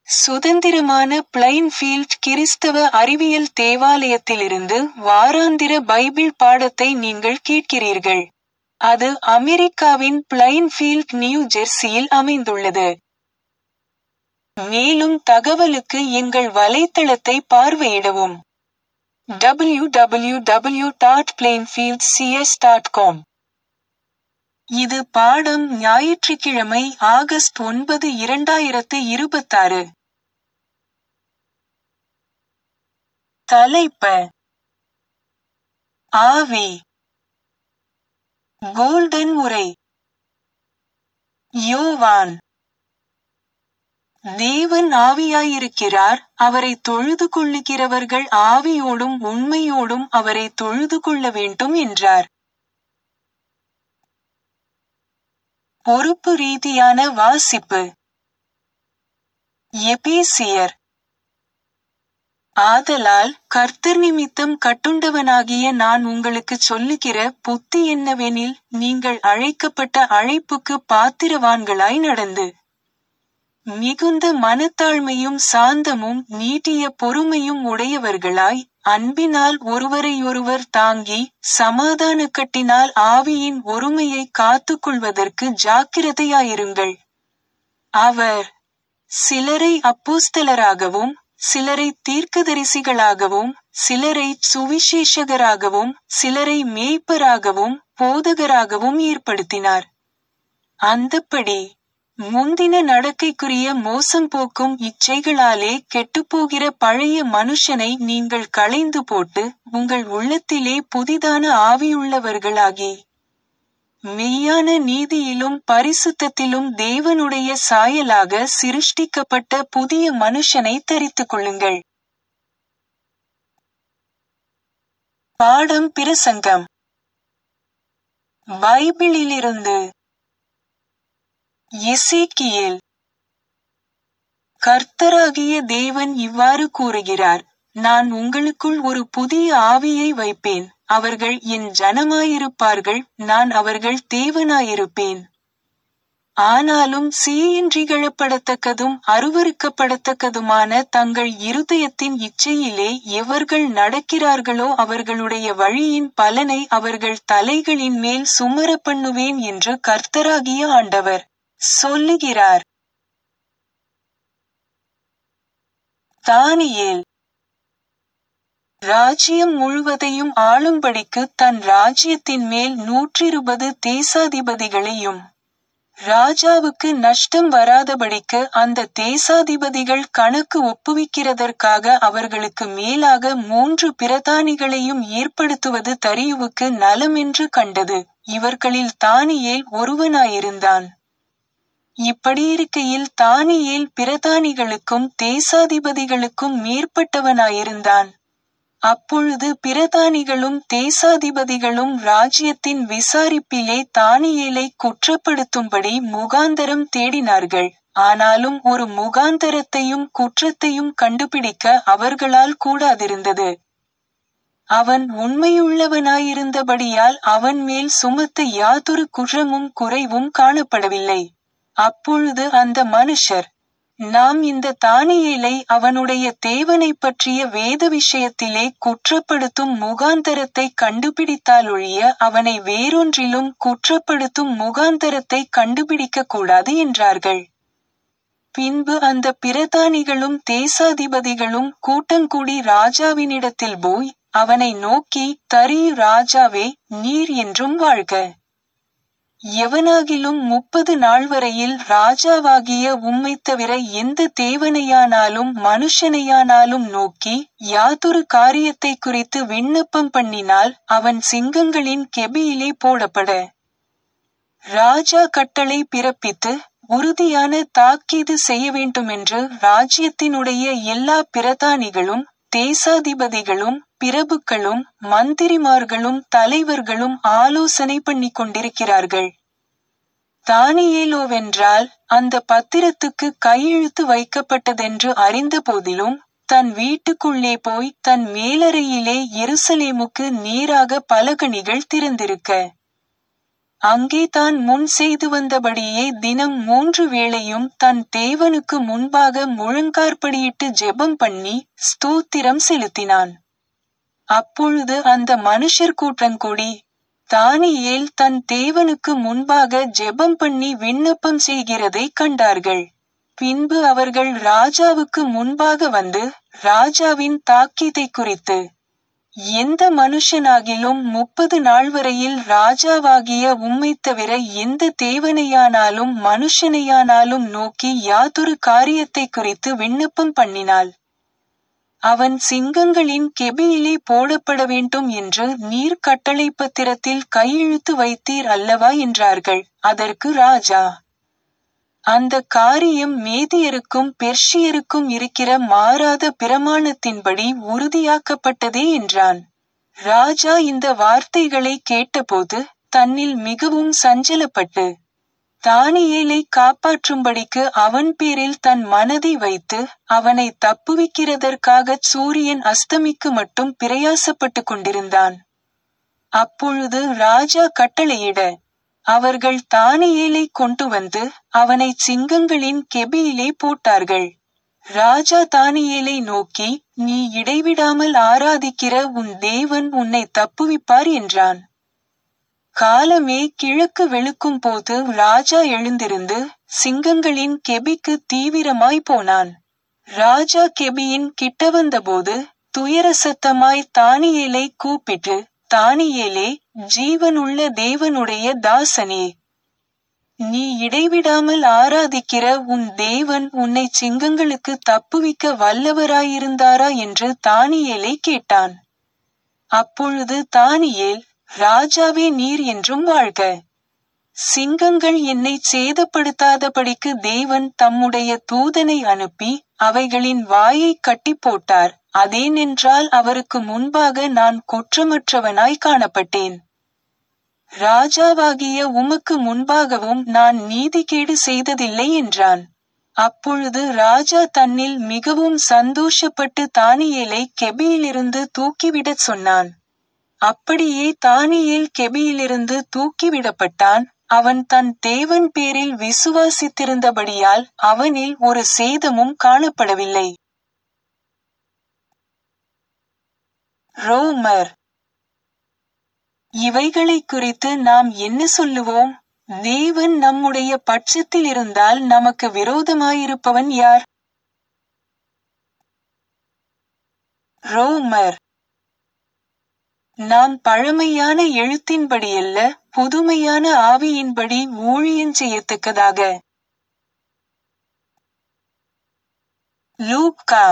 சுதந்திரமான பிளைன்ஃபீல்ட் கிறிஸ்தவ அறிவியல் தேவாலயத்திலிருந்து வாராந்திர பைபிள் பாடத்தை நீங்கள் கேட்கிறீர்கள். அது அமெரிக்காவின் பிளைன்ஃபீல்ட் நியூ ஜெர்சியில் அமைந்துள்ளது. மேலும் தகவலுக்கு எங்கள் வலைத்தளத்தை பார்வையிடவும். www.plainfieldcs.com இது பாடம் ஞாயிற்றுக்கிழமை ஆகஸ்ட் ஒன்பது இரண்டாயிரத்து இருபத்தாறு. தலைப்ப ஆவி கோல்டன் உரை யோவான் தேவன் ஆவியாயிருக்கிறார் அவரை தொழுது கொள்ளுகிறவர்கள் ஆவியோடும் உண்மையோடும் அவரை தொழுது கொள்ள வேண்டும் என்றார். பொறுப்பு ரீதியான வாசிப்பு எபேசியர் ஆதலால் கர்த்தர் நிமித்தம் கட்டுண்டவனாகிய நான் உங்களுக்குச் சொல்லுகிற புத்தி என்னவெனில் நீங்கள் அழைக்கப்பட்ட அழைப்புக்கு பாத்திரவான்களாய் நடந்து மிகுந்த மனத்தாழ்மையும் சாந்தமும் நீட்டிய பொறுமையும் உடையவர்களாய் அன்பினால் ஒருவரையொருவர் தாங்கி சமாதானக்கட்டினால் ஆவியின் ஒருமையை காத்துக்கொள்வதற்கு ஜாக்கிரதையாயிருங்கள். அவர் சிலரை அப்போஸ்தலராகவும் சிலரை தீர்க்கதரிசிகளாகவும் சிலரைச் சுவிசேஷகராகவும் சிலரை மேய்ப்பராகவும் போதகராகவும் ஏற்படுத்தினார். அந்தப்படி முந்தின நடக்கைக்குரிய மோசம் போக்கும் இச்சைகளாலே கெட்டுப்போகிற பழைய மனுஷனை நீங்கள் களைந்து போட்டு உங்கள் உள்ளத்திலே புதிதான ஆவியுள்ளவர்களாகி மெய்யான நீதியிலும் பரிசுத்தத்திலும் தேவனுடைய சாயலாக சிருஷ்டிக்கப்பட்ட புதிய மனுஷனை தரித்துக் கொள்ளுங்கள். பாடம் பிரசங்கம் பைபிளிலிருந்து எசேக்கியேல் கர்த்தராகிய தேவன் இவ்வாறு கூறுகிறார் நான் உங்களுக்குள் ஒரு புதிய ஆவியை வைப்பேன் அவர்கள் என் ஜனமாயிருப்பார்கள் நான் அவர்கள் தேவனாயிருப்பேன் ஆனாலும் சீயின்றிகழப்படத்தக்கதும் அருவருக்கப்படத்தக்கதுமான தங்கள் இருதயத்தின் இச்சையிலே எவர்கள் நடக்கிறார்களோ அவர்களுடைய வழியின் பலனை அவர்கள் தலைகளின் மேல் சுமர பண்ணுவேன் என்று கர்த்தராகிய ஆண்டவர் சொல்லுகிறார் தானியேல் ராஜ்யம் முழுவதையும் ஆளும்படிக்கு தன் ராஜ்யத்தின் மேல் நூற்றிருபது தேசாதிபதிகளையும் ராஜாவுக்கு நஷ்டம் வராதபடிக்கு அந்த தேசாதிபதிகள் கணக்கு ஒப்புவிக்கிறதற்காக அவர்களுக்கு மேலாக மூன்று பிரதானிகளையும் ஏற்படுத்துவது தரியுவுக்கு நலமென்று கண்டது இவர்களில் தானியேல் ஒருவனாயிருந்தான் இப்படியிருக்கையில் தானியேல் பிரதானிகளுக்கும் தேசாதிபதிகளுக்கும் மேற்பட்டவனாயிருந்தான் அப்பொழுது பிரதானிகளும் தேசாதிபதிகளும் ராஜ்யத்தின் விசாரிப்பிலே தானியேலை குற்றப்படுத்தும்படி முகாந்தரம் தேடினார்கள் ஆனாலும் ஒரு முகாந்தரத்தையும் குற்றத்தையும் கண்டுபிடிக்க அவர்களால் கூடாதிருந்தது அவன் உண்மையுள்ளவனாயிருந்தபடியால் அவன் மேல் சுமத்த யாதொரு குற்றமும் குறைவும் காணப்படவில்லை அப்பொழுது அந்த மனுஷர் நாம் இந்த தானியேலை அவனுடைய தேவனைப் பற்றிய வேத விஷயத்திலே குற்றப்படுத்தும் முகாந்தரத்தை கண்டுபிடித்தாலொழிய அவனை வேறொன்றிலும் குற்றப்படுத்தும் முகாந்தரத்தை கண்டுபிடிக்க கூடாது என்றார்கள் பின்பு அந்த பிரதானிகளும் தேசாதிபதிகளும் கூட்டங்கூடி ராஜாவினிடத்தில் போய் அவனை நோக்கி தரியு ராஜாவே நீர் என்றும் வாழ்க எவனாகிலும் முப்பது நாள் வரையில் ராஜாவாகிய உம்மைத் தவிர எந்த தேவனையானாலும் மனுஷனையானாலும் நோக்கி யாதொரு காரியத்தை குறித்து விண்ணப்பம் பண்ணினால் அவன் சிங்கங்களின் கெபியிலே போடப்பட ராஜா கட்டளை பிறப்பித்து உறுதியான தாக்கீது செய்ய வேண்டுமென்று ராஜ்யத்தினுடைய எல்லா பிரதானிகளும் தேசாதிபதிகளும் பிரபுக்களும் மந்திரிமார்களும் தலைவர்களும் ஆலோசனை பண்ணிக் கொண்டிருக்கிறார்கள் தானியேலோவென்றால் அந்த பத்திரத்துக்கு கையெழுத்து வைக்கப்பட்டதென்று அறிந்த போதிலும் தன் வீட்டுக்குள்ளே போய் தன் மேலறையிலே எருசலேமுக்கு நேராக பலகணிகள் திறந்திருக்க அங்கே தான் முன் செய்து வந்தபடியே தினம் மூன்று வேளையும் தன் தேவனுக்கு முன்பாக முழங்கார்படியிட்டு ஜெபம் பண்ணி ஸ்தோத்திரம் செலுத்தினான் அப்பொழுது அந்த மனுஷர் கூட்டங்கூடி தானியேல் தன் தேவனுக்கு முன்பாக ஜெபம் பண்ணி விண்ணப்பம் செய்கிறதை கண்டார்கள் பின்பு அவர்கள் ராஜாவுக்கு முன்பாக வந்து ராஜாவின் தாக்கீதை குறித்து எந்த மனுஷனாகிலும் முப்பது நாள் வரையில் ராஜாவாகிய உம்மை தவிர எந்த தேவனையானாலும் மனுஷனையானாலும் நோக்கி யாதொரு காரியத்தை குறித்து விண்ணப்பம் பண்ணினாள் அவன் சிங்கங்களின் கெபியிலே போடப்பட வேண்டும் என்று நீர் கட்டளை பத்திரத்தில் கையெழுத்து வைத்தீர் அல்லவா என்றார்கள் அதற்கு ராஜா அந்த காரியம் மேதியருக்கும் பெர்ஷியருக்கும் இருக்கிற மாறாத பிரமாணத்தின்படி உறுதியாக்கப்பட்டதே என்றான் ராஜா இந்த வார்த்தைகளை கேட்டபோது தன்னில் மிகவும் சஞ்சலப்பட்டு தானியேலை காப்பாற்றும்படிக்கு அவன் பேரில் தன் மனதை வைத்து அவனை தப்புவிக்கிறதற்காகச் சூரியன் அஸ்தமிக்கு மட்டும் பிரயாசப்பட்டு கொண்டிருந்தான் அப்பொழுது ராஜா கட்டளையிட அவர்கள் தானியேலை கொண்டு வந்து அவனை சிங்கங்களின் கெபியிலே போட்டார்கள் ராஜா தானியேலை நோக்கி நீ இடைவிடாமல் ஆராதிக்கிற உன் தேவன் உன்னை தப்புவிப்பார் என்றான் காலமே கிழக்கு வெளுக்கும் போது ராஜா எழுந்திருந்து சிங்கங்களின் கெபிக்கு தீவிரமாய் போனான் ராஜா கெபியின் கிட்ட வந்தபோது துயர சத்தமாய் தானியேலை கூப்பிட்டு தானியேலே ஜீவனுள்ள தேவனுடைய தாசனே நீ இடைவிடாமல் ஆராதிக்கிற உன் தேவன் உன்னை சிங்கங்களுக்கு தப்புவிக்க வல்லவராயிருந்தாரா என்று தானியேலை கேட்டான் அப்பொழுது தானியேல் ராஜாவே நீர் என்றும் வாழ்க சிங்கங்கள் என்னை சேதப்படுத்தாதபடிக்கு தேவன் தம்முடைய தூதனை அனுப்பி அவைகளின் வாயை கட்டி போட்டார் அதேனென்றால் அவருக்கு முன்பாக நான் குற்றமற்றவனாய் காணப்பட்டேன் ராஜாவாகிய உமக்கு முன்பாகவும் நான் நீதிகேடு செய்ததில்லை என்றான் அப்பொழுது ராஜா தன்னில் மிகவும் சந்தோஷப்பட்டு தானியேலை கெபியிலிருந்து தூக்கிவிடச் சொன்னான் அப்படியே தானியேல் கெபியிலிருந்து தூக்கிவிடப்பட்டான் அவன் தன் தேவன் பேரில் விசுவாசித்திருந்தபடியால் அவனில் ஒரு சேதமும் காணப்படவில்லை ரோமர் இவைகளை குறித்து நாம் என்ன சொல்லுவோம் தேவன் நம்முடைய பட்சத்தில் இருந்தால் நமக்கு விரோதமாயிருப்பவன் யார் ரோமர் நாம் பழமையான எழுத்தின்படியல்ல புதுமையான ஆவியின்படி ஊழியன் செய்யத்தக்கதாக லூக்கா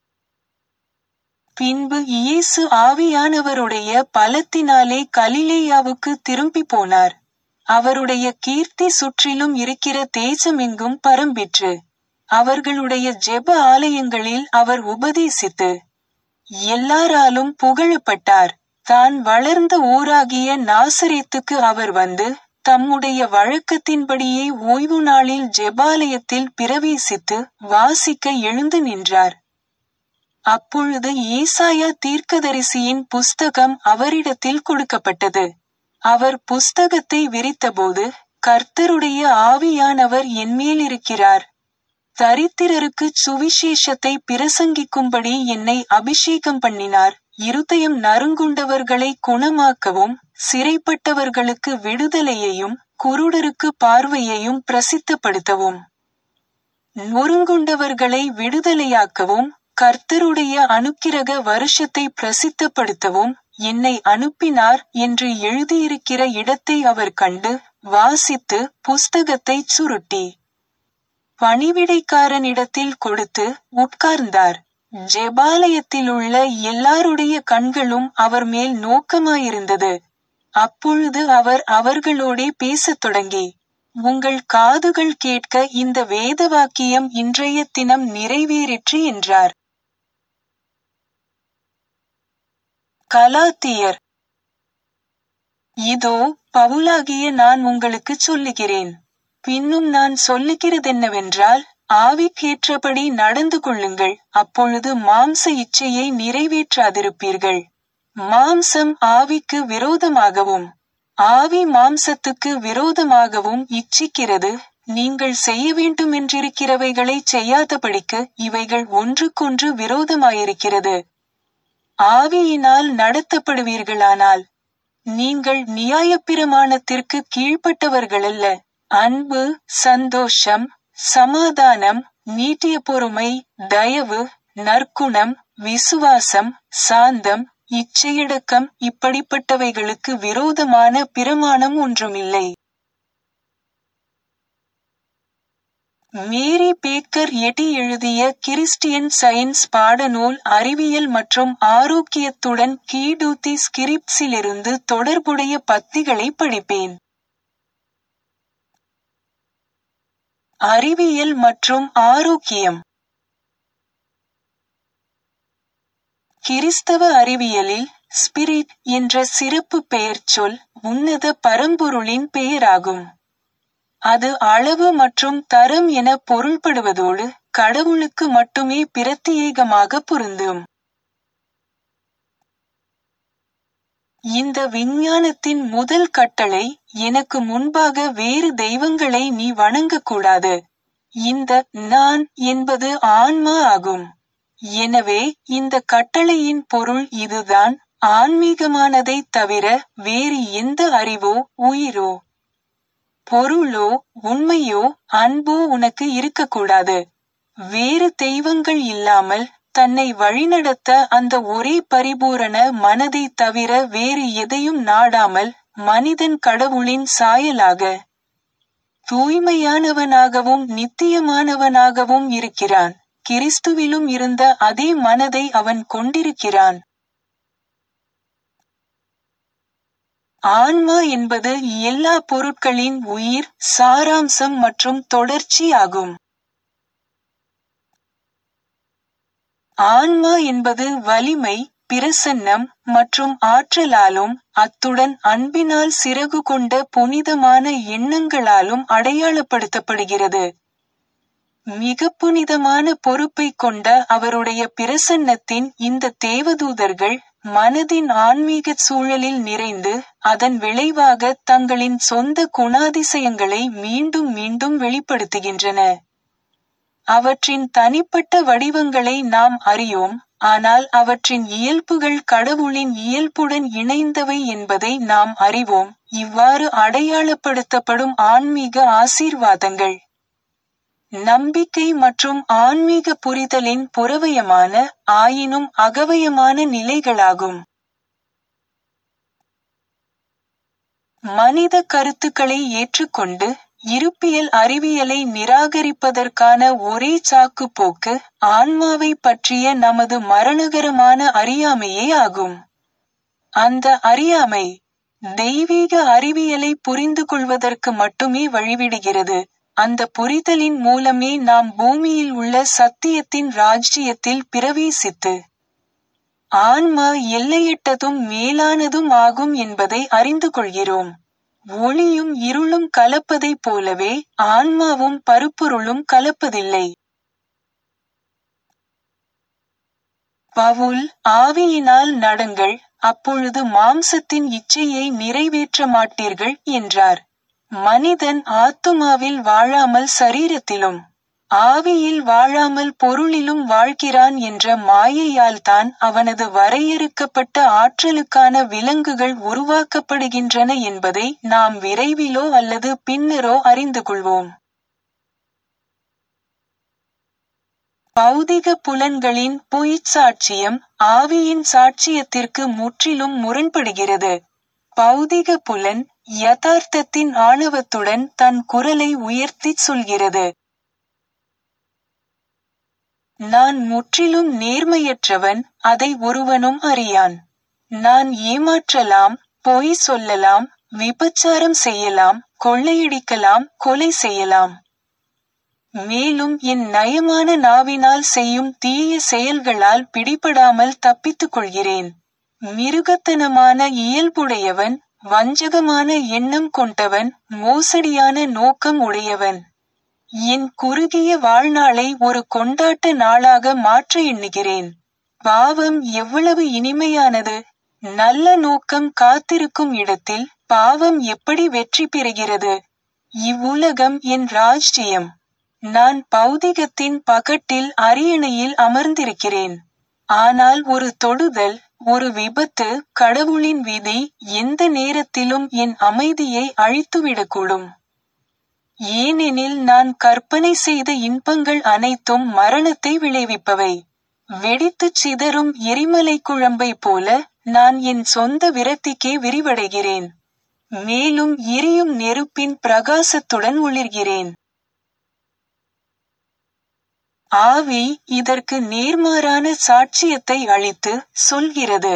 பின்பு இயேசு ஆவியானவருடைய பலத்தினாலே கலிலேயாவுக்கு திரும்பி போனார் அவருடைய கீர்த்தி சுற்றிலும் இருக்கிற தேசமெங்கும் பரம்பிற்று அவர்களுடைய ஜெப ஆலயங்களில் அவர் உபதேசித்து எல்லாராலும் புகழப்பட்டார் தான் வளர்ந்த ஊராகிய நாசரேத்துக்கு அவர் வந்து தம்முடைய வழக்கத்தின்படியே ஓய்வு நாளில் ஜெபாலயத்தில் பிரவேசித்து வாசிக்க எழுந்து நின்றார் அப்பொழுது ஏசாயா தீர்க்கதரிசியின் புஸ்தகம் அவரிடத்தில் கொடுக்கப்பட்டது அவர் புஸ்தகத்தை விரித்தபோது கர்த்தருடைய ஆவியானவர் என்மேல் இருக்கிறார் தரித்திரருக்கு சுவிசேஷத்தை பிரசங்கிக்கும்படி என்னை அபிஷேகம் பண்ணினார் இருதயம் நறுங்குண்டவர்களை குணமாக்கவும் சிறைப்பட்டவர்களுக்கு விடுதலையையும் குருடருக்கு பார்வையையும் பிரசித்தப்படுத்தவும் நொறுங்குண்டவர்களை விடுதலையாக்கவும் கர்த்தருடைய அனுக்கிரக வருஷத்தை பிரசித்தப்படுத்தவும் என்னை அனுப்பினார் என்று எழுதியிருக்கிற இடத்தை அவர் கண்டு வாசித்து புஸ்தகத்தை சுருட்டி பணிவிடைக்காரனிடத்தில் கொடுத்து உட்கார்ந்தார் ஜெபாலயத்தில் உள்ள எல்லாருடைய கண்களும் அவர் மேல் நோக்கமாயிருந்தது அப்பொழுது அவர் அவர்களோடே பேசத் தொடங்கி உங்கள் காதுகள் கேட்க இந்த வேத வாக்கியம் இன்றைய தினம் நிறைவேறிற்று என்றார் கலாத்தியர் இதோ பவுலாகிய நான் உங்களுக்கு சொல்லுகிறேன் பின்னும் நான் சொல்லுகிறதென்னவென்றால் ஆவிக்கேற்றபடி நடந்து கொள்ளுங்கள் அப்பொழுது மாம்ச இச்சையை நிறைவேற்றாதிருப்பீர்கள் மாம்சம் ஆவிக்கு விரோதமாகவும் ஆவி மாம்சத்துக்கு விரோதமாகவும் இச்சிக்கிறது நீங்கள் செய்ய வேண்டுமென்றிருக்கிறவைகளை செய்யாதபடிக்கு இவைகள் ஒன்றுக்கொன்று விரோதமாயிருக்கிறது ஆவியினால் நடத்தப்படுவீர்களானால் நீங்கள் நியாயப்பிரமாணத்திற்கு கீழ்ப்பட்டவர்களல்ல அன்பு சந்தோஷம் சமாதானம் நீட்டிய பொறுமை தயவு நற்குணம் விசுவாசம் சாந்தம் இச்சையடக்கம் இப்படிப்பட்டவைகளுக்கு விரோதமான பிரமாணம் ஒன்றுமில்லை மேரி பேக்கர் எட்டி எழுதிய கிறிஸ்டியன் சயின்ஸ் பாடநூல் அறிவியல் மற்றும் ஆரோக்கியத்துடன் கீடூத்தி ஸ்கிரிப்ட்ஸிலிருந்து தொடர்புடைய பத்திகளை படிப்பேன் அறிவியல் மற்றும் ஆரோக்கியம் கிறிஸ்தவ அறிவியலில் ஸ்பிரிட் என்ற சிறப்பு பெயர் சொல் உன்னத பரம்பொருளின் பெயராகும் அது அளவு மற்றும் தரம் என பொருள்படுவதோடு கடவுளுக்கு மட்டுமே பிரத்தியேகமாக பொருந்தும் இந்த விஞ்ஞானத்தின் முதல் கட்டளை எனக்கு முன்பாக வேறு தெய்வங்களை நீ வணங்கக்கூடாது இந்த நான் என்பது ஆன்மா ஆகும் எனவே இந்த கட்டளையின் பொருள் இதுதான் ஆன்மீகமானதை தவிர வேறு எந்த அறிவோ உயிரோ பொருளோ உண்மையோ அன்போ உனக்கு இருக்கக்கூடாது வேறு தெய்வங்கள் இல்லாமல் தன்னை வழிநடத்த அந்த ஒரே பரிபூரண மனதை தவிர வேறு எதையும் நாடாமல் மனிதன் கடவுளின் சாயலாக தூய்மையானவனாகவும் நித்தியமானவனாகவும் இருக்கிறான் கிறிஸ்துவிலும் இருந்த அதே மனதை அவன் கொண்டிருக்கிறான் ஆன்மா என்பது எல்லா பொருட்களின் உயிர் சாராம்சம் மற்றும் தொடர்ச்சி ஆகும் ஆன்மா என்பது வலிமை பிரசன்னம் மற்றும் ஆற்றலாலும் அத்துடன் அன்பினால் சிறகு கொண்ட புனிதமான எண்ணங்களாலும் அடையாளப்படுத்தப்படுகிறது மிக புனிதமான பொறுப்பை கொண்ட அவருடைய பிரசன்னத்தின் இந்த தேவதூதர்கள் மனதின் ஆன்மீக சூழலில் நிறைந்து அதன் விளைவாக தங்களின் சொந்த குணாதிசயங்களை மீண்டும் மீண்டும் வெளிப்படுத்துகின்றன அவற்றின் தனிப்பட்ட வடிவங்களை நாம் அறியோம் ஆனால் அவற்றின் இயல்புகள் கடவுளின் இயல்புடன் இணைந்தவை என்பதை நாம் அறிவோம் இவ்வாறு அடையாளப்படுத்தப்படும் ஆன்மீக ஆசீர்வாதங்கள் நம்பிக்கை மற்றும் ஆன்மீக புரிதலின் புறவயமான ஆயினும் அகவயமான நிலைகளாகும் மனித கருத்துக்களை ஏற்றுக்கொண்டு இருப்பியல் அறிவியலை நிராகரிப்பதற்கான ஒரே சாக்கு போக்கு ஆன்மாவை பற்றிய நமது மரணகரமான அறியாமையே ஆகும் அந்த அறியாமை தெய்வீக அறிவியலை புரிந்து கொள்வதற்கு மட்டுமே வழிவிடுகிறது அந்த புரிதலின் மூலமே நாம் பூமியில் உள்ள சத்தியத்தின் ராஜ்ஜியத்தில் பிரவேசித்து ஆன்மா எல்லையிட்டதும் மேலானதும் ஆகும் என்பதை அறிந்து கொள்கிறோம் ஒளியும் இருளும் கலப்பதைப் போலவே ஆன்மாவும் பருப்பொருளும் கலப்பதில்லை பவுல் ஆவியினால் நடங்கள் அப்பொழுது மாம்சத்தின் இச்சையை நிறைவேற்ற மாட்டீர்கள் என்றார் மனிதன் ஆத்துமாவில் வாழாமல் சரீரத்திலும் ஆவியில் வாழாமல் பொருளிலும் வாழ்கிறான் என்ற மாயையால்தான் அவனது வரையறுக்கப்பட்ட ஆற்றலுக்கான விலங்குகள் உருவாக்கப்படுகின்றன என்பதை நாம் விரைவிலோ அல்லது பின்னரோ அறிந்து கொள்வோம் பௌதிக புலன்களின் பொய்ச் சாட்சியம் ஆவியின் சாட்சியத்திற்கு முற்றிலும் முரண்படுகிறது பௌதிக புலன் யதார்த்தத்தின் ஆணவத்துடன் தன் குரலை உயர்த்திச் சொல்கிறது நான் முற்றிலும் நேர்மையற்றவன் அதை ஒருவனும் அறியான் நான் ஏமாற்றலாம் பொய் சொல்லலாம் விபச்சாரம் செய்யலாம் கொள்ளையடிக்கலாம் கொலை செய்யலாம் மேலும் என் நயமான நாவினால் செய்யும் தீய செயல்களால் பிடிபடாமல் தப்பித்துக் கொள்கிறேன் மிருகத்தனமான இயல்புடையவன் வஞ்சகமான எண்ணம் கொண்டவன் மோசடியான நோக்கம் உடையவன் என் குறுகிய வாழ்நாளை ஒரு கொண்டாட்ட நாளாக மாற்ற எண்ணுகிறேன் பாவம் எவ்வளவு இனிமையானது நல்ல நோக்கம் காத்திருக்கும் இடத்தில் பாவம் எப்படி வெற்றி பெறுகிறது இவ்வுலகம் என் ராஜ்யம் நான் பௌதிகத்தின் பகட்டில் அரியணையில் அமர்ந்திருக்கிறேன் ஆனால் ஒரு தொடுதல் ஒரு விபத்து கடவுளின் விதி எந்த நேரத்திலும் என் அமைதியை அழித்துவிடக்கூடும் ஏனெனில் நான் கற்பனை செய்த இன்பங்கள் அனைத்தும் மரணத்தை விளைவிப்பவை வெடித்துச் சிதறும் எரிமலை குழம்பை போல நான் என் சொந்த விரக்திக்கே விரிவடைகிறேன் மேலும் எரியும் நெருப்பின் பிரகாசத்துடன் ஒளிர்கிறேன் ஆவி இதற்கு நேர்மாறான சாட்சியத்தை அளித்து சொல்கிறது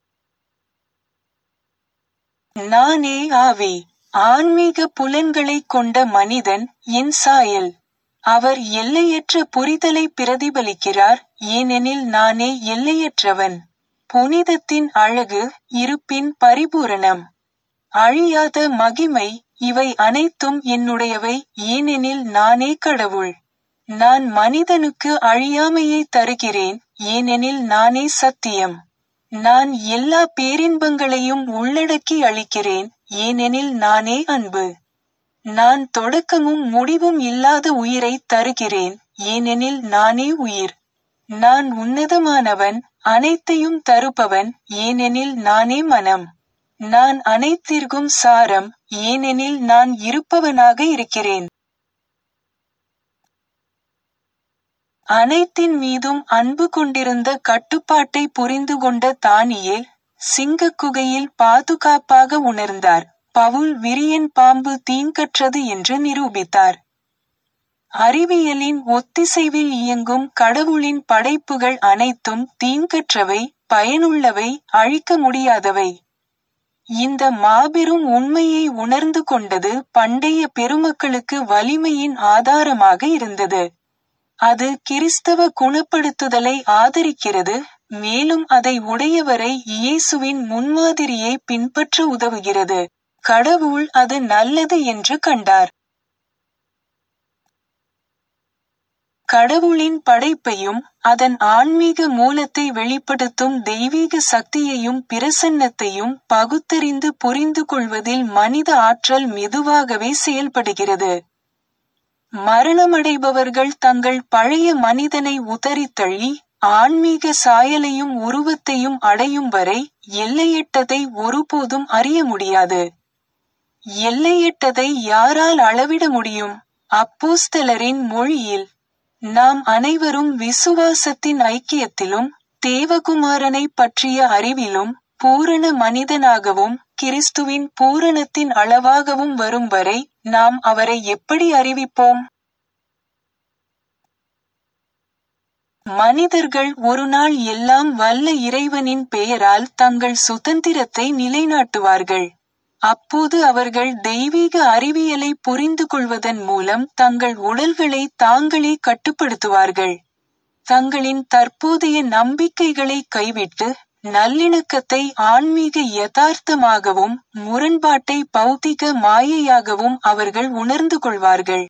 நானே ஆவி ஆன்மீக புலன்களைக் கொண்ட மனிதன் என் சாயல் அவர் எல்லையற்ற புரிதலை பிரதிபலிக்கிறார் ஏனெனில் நானே எல்லையற்றவன் புனிதத்தின் அழகு இருப்பின் பரிபூரணம் அழியாத மகிமை இவை அனைத்தும் என்னுடையவை ஏனெனில் நானே கடவுள் நான் மனிதனுக்கு அழியாமையை தருகிறேன் ஏனெனில் நானே சத்தியம் நான் எல்லா பேரின்பங்களையும் உள்ளடக்கி அளிக்கிறேன் ஏனெனில் நானே அன்பு நான் தொடக்கமும் முடிவும் இல்லாத உயிரை தருகிறேன் ஏனெனில் நானே உயிர் நான் உன்னதமானவன் அனைத்தையும் தருபவன் ஏனெனில் நானே மனம் நான் அனைத்திற்கும் சாரம் ஏனெனில் நான் இருப்பவனாக இருக்கிறேன் அனைத்தின் மீதும் அன்பு கொண்டிருந்த கட்டுப்பாட்டை புரிந்து கொண்ட தானியேல் சிங்கக் குகையில் பாதுகாப்பாக உணர்ந்தார் பவுல் விரியன் பாம்பு தீங்கற்றது என்று நிரூபித்தார் அறிவியலின் ஒத்திசைவில் இயங்கும் கடவுளின் படைப்புகள் அனைத்தும் தீங்கற்றவை பயனுள்ளவை அழிக்க முடியாதவை இந்த மாபெரும் உண்மையை உணர்ந்து கொண்டது பண்டைய பெருமக்களுக்கு வலிமையின் ஆதாரமாக இருந்தது அது கிறிஸ்தவ குணப்படுத்துதலை ஆதரிக்கிறது மேலும் அதை உடையவரை இயேசுவின் முன்மாதிரியை பின்பற்ற உதவுகிறது கடவுள் அது நல்லது என்று கண்டார் கடவுளின் படைப்பையும் அதன் ஆன்மீக மூலத்தை வெளிப்படுத்தும் தெய்வீக சக்தியையும் பிரசன்னத்தையும் பகுத்தறிந்து புரிந்து கொள்வதில் மனித ஆற்றல் மெதுவாகவே செயல்படுகிறது மரணமடைபவர்கள் தங்கள் பழைய மனிதனை உதறித்தள்ளி ஆன்மீக சாயலையும் உருவத்தையும் அடையும் வரை எல்லையட்டதை ஒருபோதும் அறிய முடியாது எல்லையட்டதை யாரால் அளவிட முடியும் அப்போஸ்தலரின் மொழியில் நாம் அனைவரும் விசுவாசத்தின் ஐக்கியத்திலும் தேவகுமாரனை பற்றிய அறிவிலும் பூரண மனிதனாகவும் கிறிஸ்துவின் பூரணத்தின் அளவாகவும் வரும் வரை நாம் அவரை எப்படி அறிவிப்போம் மனிதர்கள் ஒரு நாள் எல்லாம் வல்ல இறைவனின் பெயரால் தங்கள் சுதந்திரத்தை நிலைநாட்டுவார்கள் அப்போது அவர்கள் தெய்வீக அறிவியலை புரிந்து கொள்வதன் மூலம் தங்கள் உடல்களை தாங்களே கட்டுப்படுத்துவார்கள் தங்களின் தற்போதைய நம்பிக்கைகளை கைவிட்டு நல்லிணக்கத்தை ஆன்மீக யதார்த்தமாகவும் முரண்பாட்டை பௌத்திக மாயையாகவும் அவர்கள் உணர்ந்து கொள்வார்கள்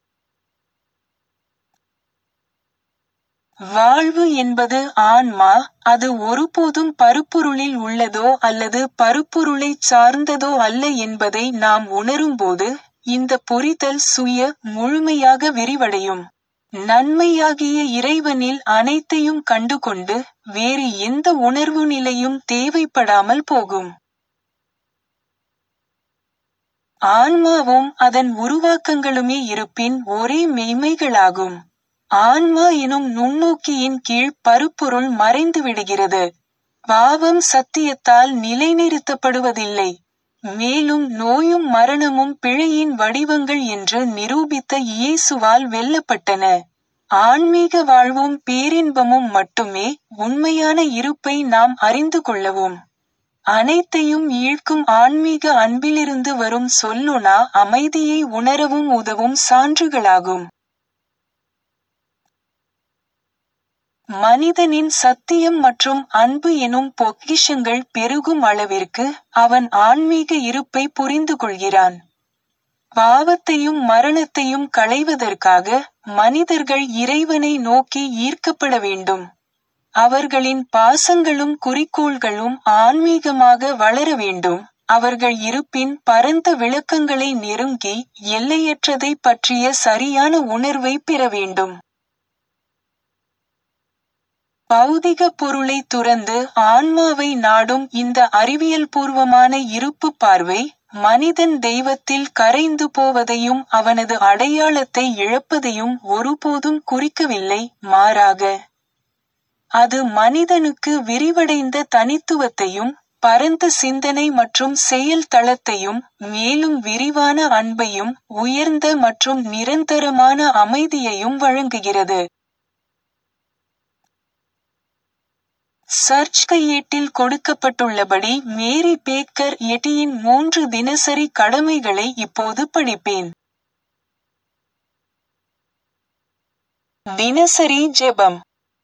வாழ்வு என்பது ஆன்மா அது ஒருபோதும் பருப்பொருளில் உள்ளதோ அல்லது பருப்பொருளைச் சார்ந்ததோ அல்ல என்பதை நாம் உணரும்போது இந்த புரிதல் சுய முழுமையாக விரிவடையும் நன்மையாகிய இறைவனில் அனைத்தையும் கண்டுகொண்டு வேறு எந்த உணர்வு நிலையும் தேவைப்படாமல் போகும் ஆன்மாவும் அதன் உருவாக்கங்களுமே இருப்பின் ஒரே மெய்மைகளாகும் ஆன்மா எனும் நுண்ணோக்கியின் கீழ் பருப்பொருள் மறைந்து விடுகிறது பாவம் சத்தியத்தால் நிலைநிறுத்தப்படுவதில்லை மேலும் நோயும் மரணமும் பிழையின் வடிவங்கள் என்று நிரூபித்த இயேசுவால் வெல்லப்பட்டன ஆன்மீக வாழ்வும் பேரின்பமும் மட்டுமே உண்மையான இருப்பை நாம் அறிந்து கொள்ளவும் அனைத்தையும் ஈழ்க்கும் ஆன்மீக அன்பிலிருந்து வரும் சொல்லுனா அமைதியை உணரவும் உதவும் சான்றுகளாகும் மனிதனின் சத்தியம் மற்றும் அன்பு எனும் பொக்கிஷங்கள் பெருகும் அளவிற்கு அவன் ஆன்மீக இருப்பை புரிந்து கொள்கிறான் பாவத்தையும் மரணத்தையும் களைவதற்காக மனிதர்கள் இறைவனை நோக்கி ஈர்க்கப்பட வேண்டும் அவர்களின் பாசங்களும் குறிக்கோள்களும் ஆன்மீகமாக வளர வேண்டும் அவர்கள் இருப்பின் பரந்த விளக்கங்களை நெருங்கி எல்லையற்றதை பற்றிய சரியான உணர்வை பெற வேண்டும் பௌதிக பொருளை துறந்து ஆன்மாவை நாடும் இந்த அறிவியல் பூர்வமான இருப்பு பார்வை மனிதன் தெய்வத்தில் கரைந்து போவதையும் அவனது அடையாளத்தை இழப்பதையும் ஒருபோதும் குறிக்கவில்லை மாறாக அது மனிதனுக்கு விரிவடைந்த தனித்துவத்தையும் பரந்த சிந்தனை மற்றும் செயல் தளத்தையும் மேலும் விரிவான அன்பையும் உயர்ந்த மற்றும் நிரந்தரமான அமைதியையும் வழங்குகிறது சர்ச் கையேட்டில் கொடுக்கப்பட்டுள்ளபடி மேரி பேக்கர் எட்டியின் மூன்று தினசரி கடமைகளை இப்போது படிப்பேன் தினசரி ஜெபம்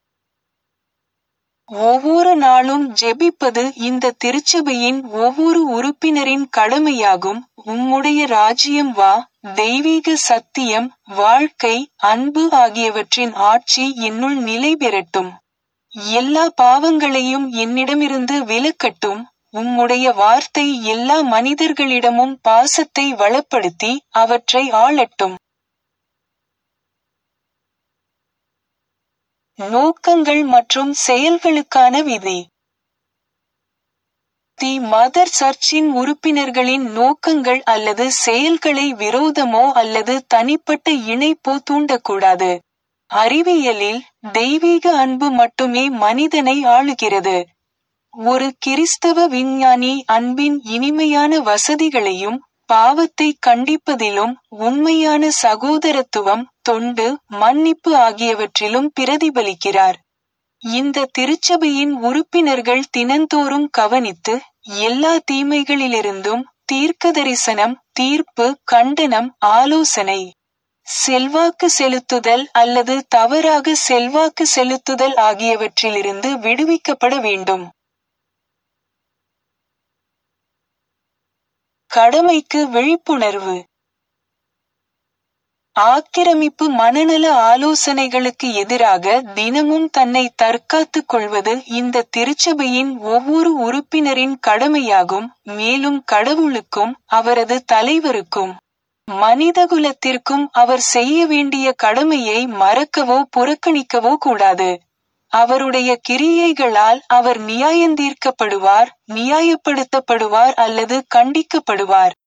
ஒவ்வொரு நாளும் ஜெபிப்பது இந்த திருச்சபையின் ஒவ்வொரு உறுப்பினரின் கடமையாகும் உம்முடைய ராஜ்யம் வா தெய்வீக சத்தியம் வாழ்க்கை அன்பு ஆகியவற்றின் ஆட்சி என்னுள் நிலை பெறட்டும் எல்லா பாவங்களையும் என்னிடமிருந்து விலக்கட்டும் உம்முடைய வார்த்தை எல்லா மனிதர்களிடமும் பாசத்தை வளப்படுத்தி அவற்றை ஆளட்டும் நோக்கங்கள் மற்றும் செயல்களுக்கான விதி தி மதர் சர்ச்சின் உறுப்பினர்களின் நோக்கங்கள் அல்லது செயல்களை விரோதமோ அல்லது தனிப்பட்ட இணைப்போ தூண்டக்கூடாது அறிவியலில் தெய்வீக அன்பு மட்டுமே மனிதனை ஆளுகிறது ஒரு கிறிஸ்தவ விஞ்ஞானி அன்பின் இனிமையான வசதிகளையும் பாவத்தை கண்டிப்பதிலும் உண்மையான சகோதரத்துவம் தொண்டு மன்னிப்பு ஆகியவற்றிலும் பிரதிபலிக்கிறார் இந்த திருச்சபையின் உறுப்பினர்கள் தினந்தோறும் கவனித்து எல்லா தீமைகளிலிருந்தும் தீர்க்க தரிசனம் தீர்ப்பு கண்டனம் ஆலோசனை செல்வாக்கு செலுத்துதல் அல்லது தவறாக செல்வாக்கு செலுத்துதல் ஆகியவற்றிலிருந்து விடுவிக்கப்பட வேண்டும் கடமைக்கு விழிப்புணர்வு ஆக்கிரமிப்பு மனநல ஆலோசனைகளுக்கு எதிராக தினமும் தன்னை தற்காத்துக் கொள்வது இந்த திருச்சபையின் ஒவ்வொரு உறுப்பினரின் கடமையாகும் மேலும் கடவுளுக்கும் அவரது தலைவருக்கும் மனிதகுலத்திற்கும் அவர் செய்ய வேண்டிய கடமையை மறக்கவோ புறக்கணிக்கவோ கூடாது அவருடைய கிரியைகளால் அவர் நியாயந்தீர்க்கப்படுவார் நியாயப்படுத்தப்படுவார் அல்லது கண்டிக்கப்படுவார்